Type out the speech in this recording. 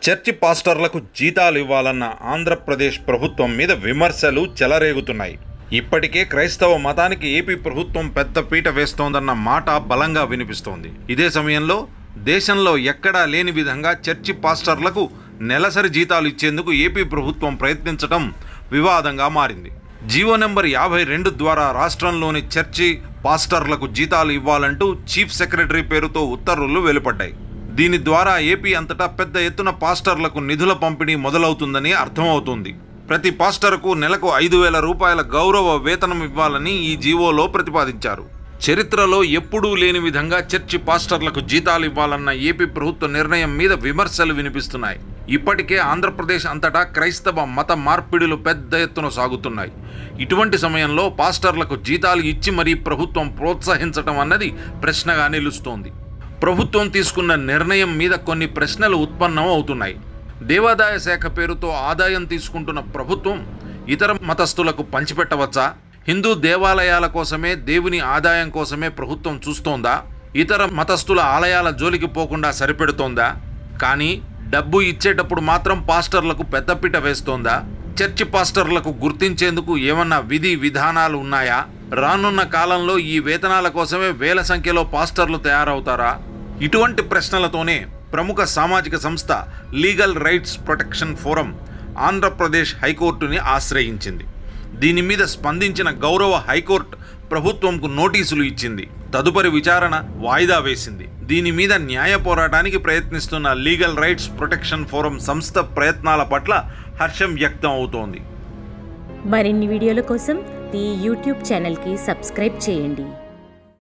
church పాస్టర్లకు జీతాలు ఇవ్వాలన్న ఆంధ్రప్రదేశ్ ప్రభుత్వం మీద విమర్శలు చెలరేగుతున్నాయి ఇప్పటికే క్రైస్తవ మతానికి ఏపీ ప్రభుత్వం పెద్ద పీట వేస్తోందన్న మాట బలంగా వినిపిస్తోంది ఇదే సమయంలో దేశంలో ఎక్కడా లేని విధంగా చర్చి పాస్టర్లకు నెలసరి జీతాలు ఇచ్చేందుకు ఏపీ ప్రభుత్వం ప్రయత్నించడం వివాదంగా మారింది జీవో నెంబర్ యాభై రెండు ద్వారా రాష్ట్రంలోని చర్చి పాస్టర్లకు జీతాలు ఇవ్వాలంటూ చీఫ్ సెక్రటరీ పేరుతో ఉత్తర్వులు వెలువడ్డాయి దీని ద్వారా ఏపీ అంతటా పెద్ద ఎత్తున పాస్టర్లకు నిధుల పంపిణీ మొదలవుతుందని అర్థమవుతుంది ప్రతి పాస్టర్కు నెలకు ఐదు వేల రూపాయల గౌరవ వేతనం ఇవ్వాలని ఈ జీవోలో ప్రతిపాదించారు చరిత్రలో ఎప్పుడూ లేని విధంగా చర్చి పాస్టర్లకు జీతాలు ఇవ్వాలన్న ఏపీ ప్రభుత్వ నిర్ణయం మీద విమర్శలు వినిపిస్తున్నాయి ఇప్పటికే ఆంధ్రప్రదేశ్ అంతటా క్రైస్తవ మత మార్పిడులు పెద్ద ఎత్తున సాగుతున్నాయి ఇటువంటి సమయంలో పాస్టర్లకు జీతాలు ఇచ్చి మరీ ప్రభుత్వం ప్రోత్సహించడం అన్నది ప్రశ్నగా నిలుస్తోంది ప్రభుత్వం తీసుకున్న నిర్ణయం మీద కొన్ని ప్రశ్నలు ఉత్పన్నం అవుతున్నాయి దేవాదాయ శాఖ పేరుతో ఆదాయం తీసుకుంటున్న ప్రభుత్వం ఇతర మతస్థులకు పంచిపెట్టవచ్చా హిందూ దేవాలయాల కోసమే దేవుని ఆదాయం కోసమే ప్రభుత్వం చూస్తోందా ఇతర మతస్థుల ఆలయాల జోలికి పోకుండా సరిపెడుతోందా కానీ డబ్బు ఇచ్చేటప్పుడు మాత్రం పాస్టర్లకు పెద్దపీట వేస్తోందా చర్చి పాస్టర్లకు గుర్తించేందుకు ఏమన్నా విధి విధానాలు ఉన్నాయా రానున్న కాలంలో ఈ వేతనాల కోసమే వేల సంఖ్యలో పాస్టర్లు తయారవుతారా ఇటువంటి ప్రశ్నలతోనే ప్రముఖ సామాజిక సంస్థ legal rights protection forum Andhra Pradesh హైకోర్టుని ఆశ్రయించింది దీని మీద స్పందించిన గౌరవ హైకోర్టు ప్రభుత్వంకు నోటీసులు ఇచ్చింది తదుపరి విచారణ వాయిదా వేసింది దీని మీద న్యాయ పోరాటానికి ప్రయత్నిస్తున్న లీగల్ రైట్స్ ప్రొటెక్షన్ ఫోరం సంస్థ ప్రయత్నాల పట్ల హర్షం వ్యక్తం అవుతోంది మరిన్ని వీడియోల కోసం ఈ యూట్యూబ్ ఛానల్కి సబ్స్క్రైబ్ చేయండి